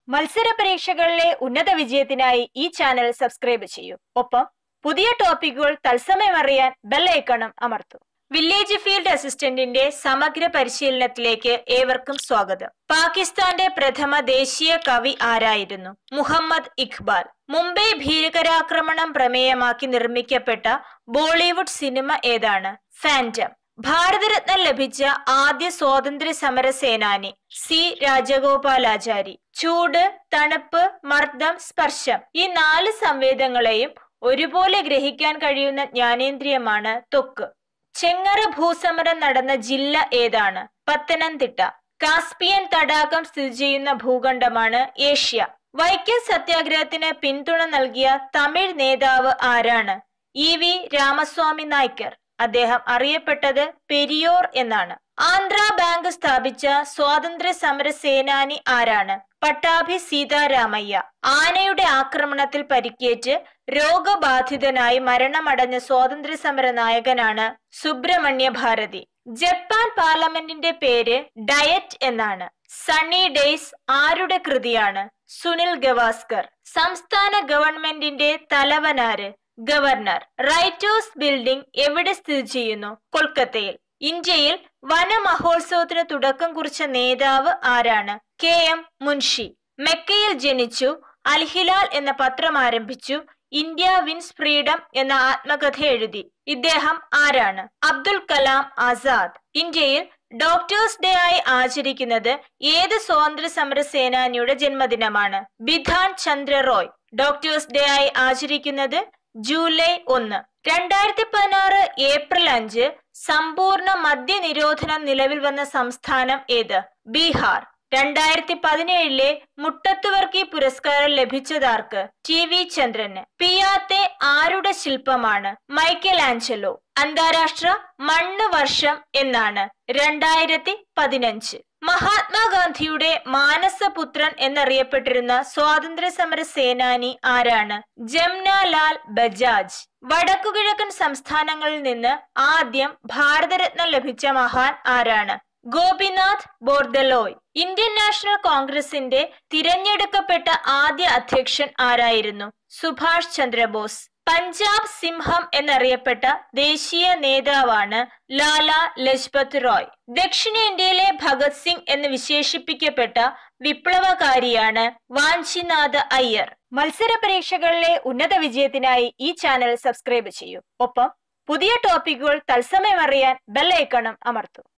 മത്സര പരീക്ഷകളിലെ ഉന്നത വിജയത്തിനായി ഈ ചാനൽ സബ്സ്ക്രൈബ് ചെയ്യൂ ഒപ്പം പുതിയ ടോപ്പിക്കുകൾ തത്സമയം അറിയാൻ ബെല്ലൈക്കണും അമർത്തൂ വില്ലേജ് ഫീൽഡ് അസിസ്റ്റന്റിന്റെ സമഗ്ര പരിശീലനത്തിലേക്ക് ഏവർക്കും സ്വാഗതം പാകിസ്ഥാന്റെ പ്രഥമ ദേശീയ കവി ആരായിരുന്നു മുഹമ്മദ് ഇഖ്ബാൽ മുംബൈ ഭീകരാക്രമണം പ്രമേയമാക്കി നിർമ്മിക്കപ്പെട്ട ബോളിവുഡ് സിനിമ ഏതാണ് ഫാന്റം ഭാരതരത്നം ലഭിച്ച ആദ്യ സ്വാതന്ത്ര്യ സമര സേനാനി സി രാജഗോപാലാചാരി ചൂട് തണുപ്പ് മർദ്ദം സ്പർശം ഈ നാല് സംവേദങ്ങളെയും ഒരുപോലെ ഗ്രഹിക്കാൻ കഴിയുന്ന ജ്ഞാനേന്ദ്രിയമാണ് ത്വക്ക് ചെങ്ങറ ഭൂസമരം നടന്ന ജില്ല ഏതാണ് പത്തനംതിട്ട കാസ്പിയൻ തടാകം സ്ഥിതി ചെയ്യുന്ന ഭൂഖണ്ഡമാണ് ഏഷ്യ വൈക്കം സത്യാഗ്രഹത്തിന് പിന്തുണ നൽകിയ തമിഴ് നേതാവ് ആരാണ് ഇ വി രാമസ്വാമി നായ്ക്കർ അദ്ദേഹം അറിയപ്പെട്ടത് പെരിയോർ എന്നാണ് ആന്ധ്ര ബാങ്ക് സ്ഥാപിച്ച സ്വാതന്ത്ര്യ സമര സേനാനി ആരാണ് പട്ടാഭി സീതാരാമയ്യ ആനയുടെ ആക്രമണത്തിൽ പരിക്കേറ്റ് രോഗബാധിതനായി മരണമടഞ്ഞ സ്വാതന്ത്ര്യ സമര നായകനാണ് സുബ്രഹ്മണ്യ ഭാരതി ജപ്പാൻ പാർലമെന്റിന്റെ പേര് ഡയറ്റ് എന്നാണ് സണ്ണി ഡേയ്സ് ആരുടെ കൃതിയാണ് സുനിൽ ഗവാസ്കർ സംസ്ഥാന ഗവൺമെന്റിന്റെ തലവനാര് ഗവർണർ റൈറ്റേഴ്സ് ബിൽഡിംഗ് എവിടെ സ്ഥിതി ചെയ്യുന്നു കൊൽക്കത്തയിൽ ഇന്ത്യയിൽ വനമഹോത്സവത്തിന് തുടക്കം കുറിച്ച നേതാവ് ആരാണ് കെ എം മുൻഷി മെക്കയിൽ ജനിച്ചു അൽഹിലാൽ എന്ന പത്രം ആരംഭിച്ചു ഇന്ത്യ വിൻസ് ഫ്രീഡം എന്ന ആത്മകഥ എഴുതി ഇദ്ദേഹം ആരാണ് അബ്ദുൽ കലാം ആസാദ് ഇന്ത്യയിൽ ഡോക്ടേഴ്സ് ഡേ ആയി ആചരിക്കുന്നത് ഏത് സ്വാതന്ത്ര്യ സമര സേനാനിയുടെ ജന്മദിനമാണ് ബിധാൻ ചന്ദ്ര റോയ് ഡോക്ടേഴ്സ് ഡേ ആയി ആചരിക്കുന്നത് ജൂലൈ ഒന്ന് രണ്ടായിരത്തി പതിനാറ് ഏപ്രിൽ അഞ്ച് സമ്പൂർണ്ണ മദ്യനിരോധനം നിലവിൽ വന്ന സംസ്ഥാനം ഏത് ബീഹാർ രണ്ടായിരത്തി പതിനേഴിലെ മുട്ടത്തുവർക്കി പുരസ്കാരം ലഭിച്ചതാർക്ക് ടി വി ചന്ദ്രന് പിയാത്തെ ആരുടെ ശില്പമാണ് മൈക്കൽ ആഞ്ചലോ അന്താരാഷ്ട്ര മണ്ണ് വർഷം എന്നാണ് രണ്ടായിരത്തി പതിനഞ്ച് മഹാത്മാഗാന്ധിയുടെ മാനസപുത്രൻ എന്നറിയപ്പെട്ടിരുന്ന സ്വാതന്ത്ര്യ സമര സേനാനി ആരാണ് ജംനാലാൽ ബജാജ് വടക്കുകിഴക്കൻ സംസ്ഥാനങ്ങളിൽ നിന്ന് ആദ്യം ഭാരതരത്നം ലഭിച്ച മഹാൻ ആരാണ് ഗോപിനാഥ് ബോർദലോയ് ഇന്ത്യൻ നാഷണൽ കോൺഗ്രസിന്റെ തിരഞ്ഞെടുക്കപ്പെട്ട ആദ്യ അധ്യക്ഷൻ ആരായിരുന്നു സുഭാഷ് ചന്ദ്രബോസ് പഞ്ചാബ് സിംഹം എന്നറിയപ്പെട്ട ദേശീയ നേതാവാണ് ലാല ലജ്പത് റോയ് ദക്ഷിണേന്ത്യയിലെ ഭഗത് സിംഗ് എന്ന് വിശേഷിപ്പിക്കപ്പെട്ട വിപ്ലവകാരിയാണ് വാഞ്ചിനാഥ് അയ്യർ മത്സര പരീക്ഷകളിലെ ഉന്നത വിജയത്തിനായി ഈ ചാനൽ സബ്സ്ക്രൈബ് ചെയ്യൂ ഒപ്പം പുതിയ ടോപ്പിക്കുകൾ തത്സമയം അറിയാൻ ബെല്ലൈക്കണും അമർത്തൂ